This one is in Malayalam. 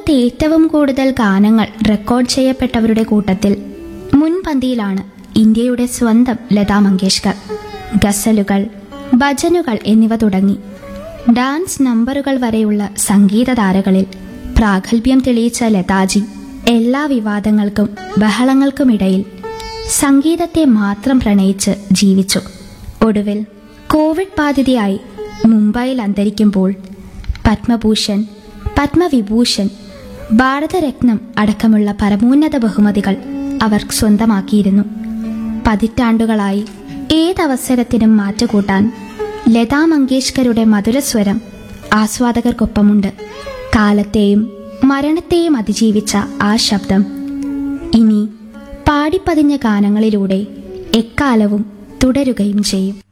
ലോകത്തെ ഏറ്റവും കൂടുതൽ ഗാനങ്ങൾ റെക്കോർഡ് ചെയ്യപ്പെട്ടവരുടെ കൂട്ടത്തിൽ മുൻപന്തിയിലാണ് ഇന്ത്യയുടെ സ്വന്തം ലതാ മങ്കേഷ്കർ ഗസലുകൾ ഭജനുകൾ എന്നിവ തുടങ്ങി ഡാൻസ് നമ്പറുകൾ വരെയുള്ള സംഗീത താരകളിൽ പ്രാഗൽഭ്യം തെളിയിച്ച ലതാജി എല്ലാ വിവാദങ്ങൾക്കും ബഹളങ്ങൾക്കുമിടയിൽ സംഗീതത്തെ മാത്രം പ്രണയിച്ച് ജീവിച്ചു ഒടുവിൽ കോവിഡ് ബാധിതയായി മുംബൈയിൽ അന്തരിക്കുമ്പോൾ പത്മഭൂഷൺ പത്മവിഭൂഷൺ ഭാരതരത്നം അടക്കമുള്ള പരമോന്നത ബഹുമതികൾ അവർ സ്വന്തമാക്കിയിരുന്നു പതിറ്റാണ്ടുകളായി ഏതവസരത്തിനും മാറ്റുകൂട്ടാൻ ലതാ മങ്കേഷ്കറുടെ മധുരസ്വരം ആസ്വാദകർക്കൊപ്പമുണ്ട് കാലത്തെയും മരണത്തെയും അതിജീവിച്ച ആ ശബ്ദം ഇനി പാടിപ്പതിഞ്ഞ ഗാനങ്ങളിലൂടെ എക്കാലവും തുടരുകയും ചെയ്യും